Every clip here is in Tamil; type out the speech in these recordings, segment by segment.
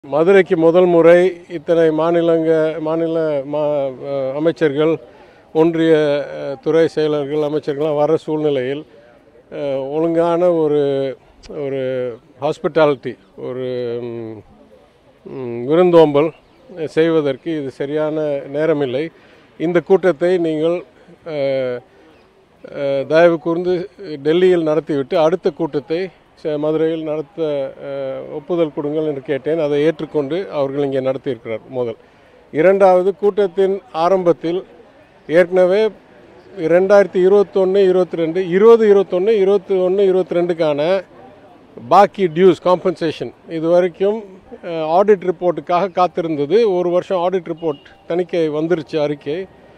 மதுரைக்கு முதல் முறை இத்தனை மாநிலங்க மாநில மா அஹ் அமைச்சர்கள் ஒன்றிய அஹ், துறை செயலர்கள் அமைச்சர்கள்லாம் வர சூழ்நிலையில் அஹ், ஒழுங்கான ஒரு ஒரு ஹாஸ்பிட்டாலிட்டி ஒரு ம், ம், விருந்தோம்பல் செய்வதற்கு இது சரியான நேரமில்லை இந்த கூட்டத்தை நீங்கள் அஹ், அஹ், தயவு கூர்ந்து டெல்லியில் நடத்திவிட்டு அடுத்த கூட்டத்தை ச- மதுரையில் நடத்த அஹ், ஒப்புதல் கொடுங்கள் என்று கேட்டேன் அதை ஏற்றுக்கொண்டு அவர்கள் இங்கே நடத்தியிருக்கிறார் முதல் இரண்டாவது கூட்டத்தின் ஆரம்பத்தில் ஏற்கனவே ரெண்டாயிரத்தி இருபத்தொன்று இருபத்தி ரெண்டு இருபது இருபத்தொன்று இருபத்தி ஒன்று இருபத்தி ரெண்டுக்கான பாக்கி டியூஸ் காம்பன்சேஷன் இது வரைக்கும் ஆடிட் ரிப்போர்ட்டுக்காக காத்திருந்தது ஒரு வருஷம் ஆடிட் ரிப்போர்ட் தணிக்கை வந்துருச்சு அறிக்கை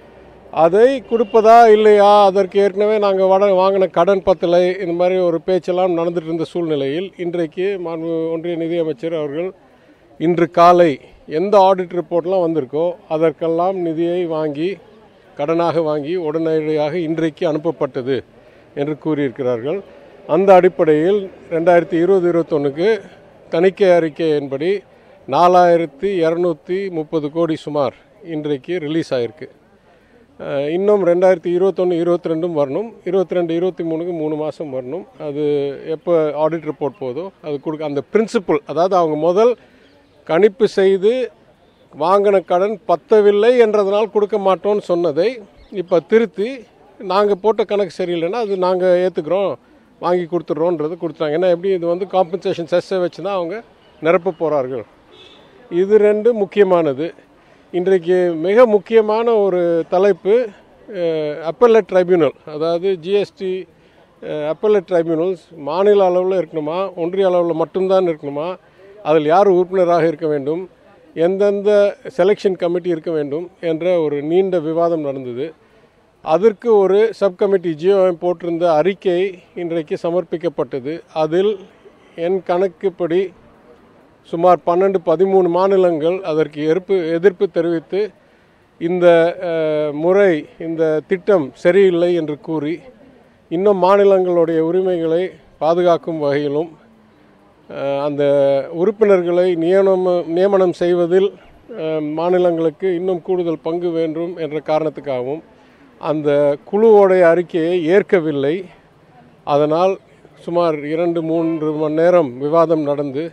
அதை கொடுப்பதா இல்லையா அதற்கு ஏற்கனவே நாங்கள் வட வாங்கின கடன் பத்தலை இந்த மாதிரி ஒரு பேச்செல்லாம் நடந்துட்டு இருந்த சூழ்நிலையில் இன்றைக்கு மாண்பு ஒன்றிய நிதியமைச்சர் அவர்கள் இன்று காலை எந்த ஆடிட் ரிப்போர்ட்லாம் வந்திருக்கோ அதற்கெல்லாம் நிதியை வாங்கி கடனாக வாங்கி உடனடியாக இன்றைக்கு அனுப்பப்பட்டது என்று கூறியிருக்கிறார்கள் அந்த அடிப்படையில் ரெண்டாயிரத்தி இருபது இருபத்தொன்னுக்கு தணிக்கை அறிக்கையின்படி நாலாயிரத்தி இரநூத்தி முப்பது கோடி சுமார் இன்றைக்கு ரிலீஸ் ஆயிருக்கு அஹ் இன்னும் ரெண்டாயிரத்தி இருபத்தொன்று இருபத்தி ரெண்டும் வரணும் இருபத்தி ரெண்டு இருபத்தி மூணுக்கு மூணு மாதம் வரணும் அது எப்போ ஆடிட் ரிப்போர்ட் போதோ அது கொடுக்க அந்த பிரின்சிபல் அதாவது அவங்க முதல் கணிப்பு செய்து வாங்கின கடன் பத்தவில்லை என்றதனால் கொடுக்க மாட்டோம்னு சொன்னதை இப்போ திருத்தி நாங்கள் போட்ட கணக்கு சரியில்லைன்னா அது நாங்கள் ஏற்றுக்குறோம் வாங்கி கொடுத்துட்றோன்றது கொடுத்தாங்க ஏன்னா எப்படி இது வந்து காம்பன்சேஷன் செஸ்ஸை வச்சு தான் அவங்க நிரப்ப போகிறார்கள் இது ரெண்டு முக்கியமானது இன்றைக்கு மிக முக்கியமான ஒரு தலைப்பு அப்பல்லட் ட்ரைபியூனல் அதாவது ஜிஎஸ்டி அப்பல்லட் ட்ரைபியூனல்ஸ் மாநில அளவில் இருக்கணுமா ஒன்றிய அளவில் மட்டும்தான் இருக்கணுமா அதில் யார் உறுப்பினராக இருக்க வேண்டும் எந்தெந்த செலெக்ஷன் கமிட்டி இருக்க வேண்டும் என்ற ஒரு நீண்ட விவாதம் நடந்தது அதற்கு ஒரு சப் கமிட்டி ஜியோஎம் போட்டிருந்த அறிக்கை இன்றைக்கு சமர்ப்பிக்கப்பட்டது அதில் என் கணக்குப்படி சுமார் பன்னெண்டு பதிமூணு மாநிலங்கள் அதற்கு எதிர்ப்பு எதிர்ப்பு தெரிவித்து இந்த அஹ், முறை இந்த திட்டம் சரியில்லை என்று கூறி இன்னும் மாநிலங்களுடைய உரிமைகளை பாதுகாக்கும் வகையிலும் அஹ், அந்த உறுப்பினர்களை நியமனம் நியமனம் செய்வதில் அஹ், மாநிலங்களுக்கு இன்னும் கூடுதல் பங்கு வேண்டும் என்ற காரணத்துக்காகவும் அந்த குழுவோடைய அறிக்கையை ஏற்கவில்லை அதனால் சுமார் இரண்டு மூன்று மணி நேரம் விவாதம் நடந்து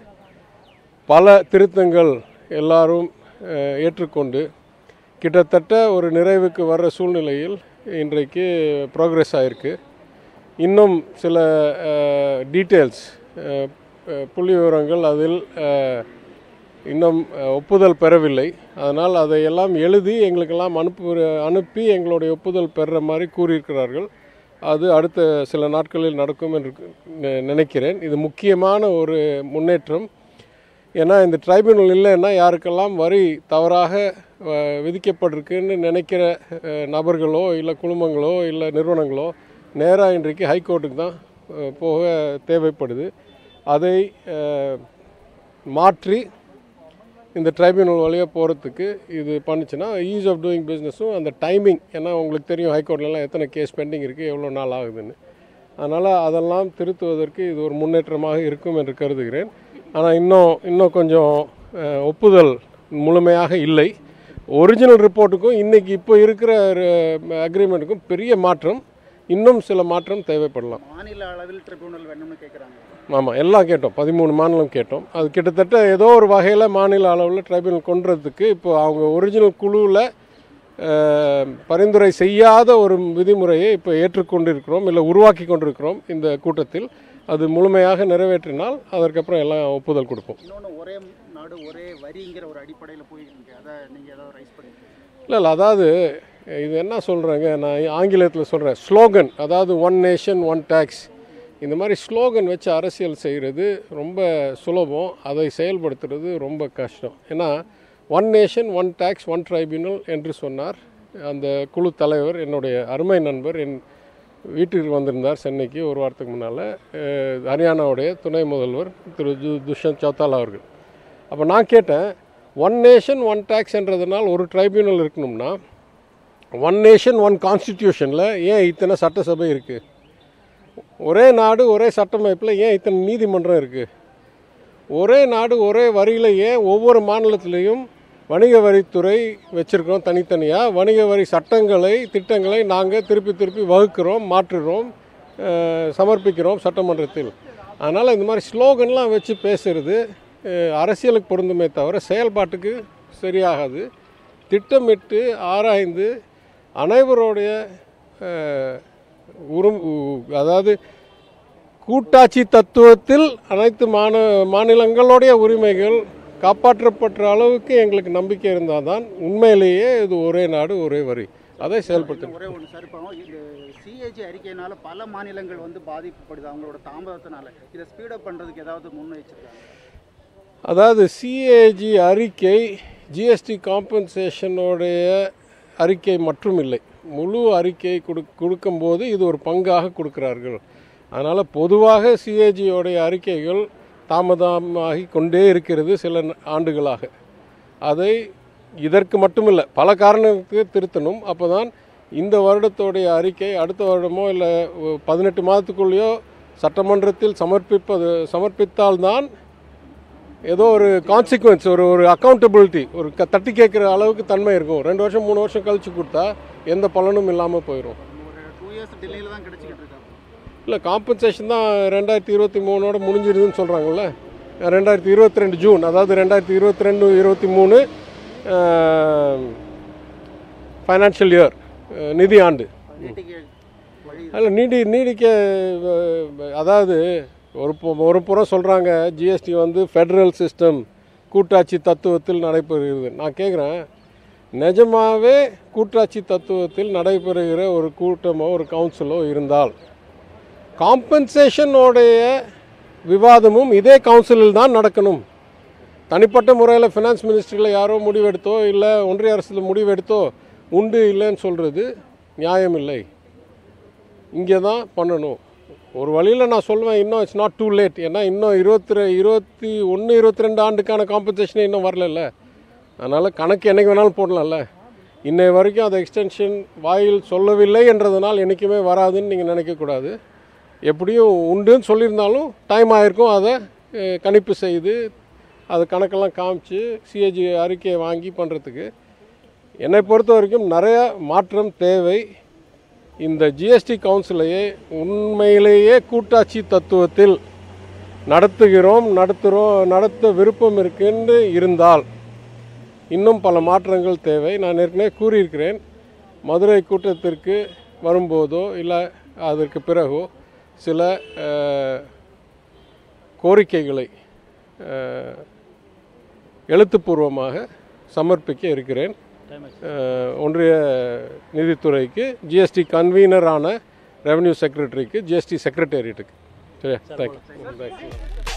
பல திருத்தங்கள் எல்லாரும் அஹ், ஏற்றுக்கொண்டு கிட்டத்தட்ட ஒரு நிறைவுக்கு வர்ற சூழ்நிலையில் இன்றைக்கு ப்ரோக்ரஸ் ஆயிருக்கு இன்னும் சில டீட்டெயில்ஸ் புள்ளி விவரங்கள் அதில் அஹ், இன்னும் அஹ், ஒப்புதல் பெறவில்லை அதனால் அதையெல்லாம் எழுதி எங்களுக்கெல்லாம் அனுப்பு அனுப்பி எங்களுடைய ஒப்புதல் பெறுற மாதிரி கூறியிருக்கிறார்கள் அது அடுத்த சில நாட்களில் நடக்கும் என்று நி- நினைக்கிறேன் இது முக்கியமான ஒரு முன்னேற்றம் ஏன்னா இந்த ட்ரைபியூனல் இல்லைன்னா யாருக்கெல்லாம் வரி தவறாக அஹ், விதிக்கப்பட்டிருக்குன்னு நினைக்கிற அஹ், நபர்களோ இல்லை குழுமங்களோ இல்லை நிறுவனங்களோ நேராக இன்றைக்கு ஹைகோர்ட்டுக்கு தான் அஹ், போக தேவைப்படுது அதை அஹ், மாற்றி இந்த ட்ரைபியூனல் வழியாக போகிறதுக்கு இது பண்ணுச்சுன்னா ஈஸ் ஆஃப் டூயிங் பிஸ்னஸும் அந்த டைமிங் ஏன்னா உங்களுக்கு தெரியும் ஹைகோர்ட்லலாம் எத்தனை கேஸ் பெண்டிங் இருக்குது எவ்வளோ நாள் ஆகுதுன்னு அதனால் அதெல்லாம் திருத்துவதற்கு இது ஒரு முன்னேற்றமாக இருக்கும் என்று கருதுகிறேன் ஆனால் இன்னும் இன்னும் கொஞ்சம் அஹ், ஒப்புதல் முழுமையாக இல்லை ஒரிஜினல் ரிப்போர்ட்டுக்கும் இன்றைக்கி இப்போ இருக்கிற அக்ரிமெண்ட்டுக்கும் பெரிய மாற்றம் இன்னும் சில மாற்றம் தேவைப்படலாம் மாநில அளவில் ட்ரிபியூனல் வேணும்னு கேட்குறாங்க ஆமாம் எல்லாம் கேட்டோம் பதிமூணு மாநிலம் கேட்டோம் அது கிட்டத்தட்ட ஏதோ ஒரு வகையில் மாநில அளவில் ட்ரைபியூனல் கொண்டுறதுக்கு இப்போ அவங்க ஒரிஜினல் குழுவில் பரிந்துரை செய்யாத ஒரு விதிமுறையை இப்போ ஏற்றுக்கொண்டிருக்கிறோம் இல்லை உருவாக்கி கொண்டிருக்கிறோம் இந்த கூட்டத்தில் அது முழுமையாக நிறைவேற்றினால் அதற்கப்புறம் எல்லாம் ஒப்புதல் கொடுப்போம் இன்னொன்று ஒரே நாடு ஒரே வரிங்கிற ஒரு அடிப்படையில் போயிருக்கு அதை நீங்கள் ஏதாவது ரைஸ் பண்ணிருக்கீங்க இல்லை இல்லை அதாவது இது என்ன சொல்கிறேங்க நான் ஆங்கிலத்தில் சொல்கிறேன் ஸ்லோகன் அதாவது ஒன் நேஷன் ஒன் டேக்ஸ் இந்த மாதிரி ஸ்லோகன் வச்சு அரசியல் செய்கிறது ரொம்ப சுலபம் அதை செயல்படுத்துறது ரொம்ப கஷ்டம் ஏன்னா one nation one tax one tribunal என்று சொன்னார் அந்த குழு தலைவர் என்னுடைய அருமை நண்பர் என் வீட்டிற்கு வந்திருந்தார் சென்னைக்கு ஒரு வாரத்துக்கு முன்னால் ஹரியானாவுடைய துணை முதல்வர் திரு து துஷ்யந்த் சௌத்தாலா அவர்கள் அப்போ நான் கேட்டேன் ஒன் நேஷன் ஒன் டேக்ஸ்ன்றதுனால் ஒரு ட்ரைபியூனல் இருக்கணும்னா ஒன் நேஷன் ஒன் கான்ஸ்டிடியூஷனில் ஏன் இத்தனை சட்டசபை இருக்குது ஒரே நாடு ஒரே சட்டமைப்பில் ஏன் இத்தனை நீதிமன்றம் இருக்குது ஒரே நாடு ஒரே வரியில் ஏன் ஒவ்வொரு மாநிலத்திலையும் வணிக வரித்துறை வச்சுருக்கோம் தனித்தனியாக வணிக வரி சட்டங்களை திட்டங்களை நாங்கள் திருப்பி திருப்பி வகுக்கிறோம் மாற்றுறோம் அஹ், சமர்ப்பிக்கிறோம் சட்டமன்றத்தில் அதனால் இந்த மாதிரி ஸ்லோகன்லாம் வச்சு பேசுகிறது அஹ், அரசியலுக்கு பொருந்துமே தவிர செயல்பாட்டுக்கு சரியாகாது திட்டமிட்டு ஆராய்ந்து அனைவருடைய அஹ், உரும் உ- அதாவது கூட்டாட்சி தத்துவத்தில் அனைத்து மாந மாநிலங்களுடைய உரிமைகள் காப்பாற்றப்பட்ட அளவுக்கு எங்களுக்கு நம்பிக்கை இருந்தால் தான் உண்மையிலேயே இது ஒரே நாடு ஒரே வரி அதை செயல்படுத்தணும் ஒரே ஒன்று சார் இப்போ இந்த சிஏஜி அறிக்கையினால பல மாநிலங்கள் வந்து பாதிக்கப்படுது அவங்களோட தாமதத்தினால இதை ஸ்பீடப் பண்ணுறதுக்கு ஏதாவது முன்வைச்சிருக்காங்க அதாவது சிஏஜி அறிக்கை ஜிஎஸ்டி காம்பன்சேஷனுடைய அறிக்கை மட்டும் இல்லை முழு அறிக்கை கொடு கொடுக்கும்போது இது ஒரு பங்காக கொடுக்கிறார்கள் அதனால் பொதுவாக சிஏஜியோடைய அறிக்கைகள் தாமதமாகி கொண்டே இருக்கிறது சில ந- ஆண்டுகளாக அதை இதற்கு மட்டுமில்லை பல காரணத்துக்கு திருத்தணும் அப்போ தான் இந்த வருடத்தோடைய அறிக்கை அடுத்த வருடமோ இல்லை பதினெட்டு மாதத்துக்குள்ளேயோ சட்டமன்றத்தில் சமர்ப்பிப்பது சமர்ப்பித்தால்தான் ஏதோ ஒரு கான்சிக்வன்ஸ் ஒரு ஒரு அக்கௌண்டபிலிட்டி ஒரு க தட்டி கேட்குற அளவுக்கு தன்மை இருக்கும் ரெண்டு வருஷம் மூணு வருஷம் கழிச்சு கொடுத்தா எந்த பலனும் இல்லாமல் போயிடும் ஒரு டூ இயர்ஸ் டிலேயில் தான் கிடைச்சிக்கிட்டு இருக்காங்க இல்லை காம்பன்சேஷன் தான் ரெண்டாயிரத்தி இருபத்தி மூணோட முடிஞ்சிருதுன்னு சொல்கிறாங்கல்ல ரெண்டாயிரத்தி இருபத்தி ரெண்டு ஜூன் அதாவது ரெண்டாயிரத்தி இருபத்தி ரெண்டு இருபத்தி மூணு ஃபைனான்ஷியல் இயர் நிதி ஆண்டு நீட்டிக்க வழி அதில் நீடி நீடிக்க அஹ், அதாவது ஒரு பு- ஒரு புறம் சொல்கிறாங்க ஜிஎஸ்டி வந்து ஃபெடரல் சிஸ்டம் கூட்டாட்சி தத்துவத்தில் நடைபெறுகிறது நான் கேட்குறேன் நிஜமாவே கூட்டாட்சி தத்துவத்தில் நடைபெறுகிற ஒரு கூட்டமோ ஒரு கவுன்சிலோ இருந்தால் காம்பன்சேஷனோடைய விவாதமும் இதே கவுன்சிலில் தான் நடக்கணும் தனிப்பட்ட முறையில் ஃபினான்ஸ் மினிஸ்ட்ரியில் யாரோ முடிவெடுத்தோ இல்லை ஒன்றிய அரசில் முடிவெடுத்தோ உண்டு இல்லைன்னு சொல்கிறது நியாயம் இல்லை இங்கே தான் பண்ணணும் ஒரு வழியில் நான் சொல்லுவேன் இன்னும் இட்ஸ் நாட் டூ லேட் ஏன்னா இன்னும் இருபத்தி ரெ இருபத்தி ஒன்று இருபத்தி ரெண்டு ஆண்டுக்கான காம்பன்சேஷனே இன்னும் வரலல்ல அதனால் கணக்கு என்னைக்கு வேணாலும் போடலாம்ல இன்னை வரைக்கும் அதை எக்ஸ்டென்ஷன் வாயில் சொல்லவில்லை என்றதுனால் என்றைக்குமே வராதுன்னு நீங்கள் நினைக்கக்கூடாது எப்படியும் உண்டுன்னு சொல்லியிருந்தாலும் டைம் ஆயிருக்கும் அதை அஹ், கணிப்பு செய்து அது கணக்கெல்லாம் காமிச்சு சிஏஜி அறிக்கையை வாங்கி பண்ணுறதுக்கு என்னை பொறுத்த வரைக்கும் நிறைய மாற்றம் தேவை இந்த ஜிஎஸ்டி கவுன்சிலையே உண்மையிலேயே கூட்டாட்சி தத்துவத்தில் நடத்துகிறோம் நடத்துகிறோம் நடத்த விருப்பம் இருக்குன்னு இருந்தால் இன்னும் பல மாற்றங்கள் தேவை நான் ஏற்கனவே கூறியிருக்கிறேன் மதுரை கூட்டத்திற்கு வரும்போதோ இல்லை அதற்கு பிறகோ சில அஹ், கோரிக்கைகளை அஹ், எழுத்துப்பூர்வமாக சமர்ப்பிக்க இருக்கிறேன் அஹ், ஒன்றிய நிதித்துறைக்கு ஜிஎஸ்டி கன்வீனரான ரெவென்யூ செக்ரட்டரிக்கு ஜிஎஸ்டி செக்ரட்டேரியட்டுக்கு சரியா தேங்க்யூ தேங்க்யூ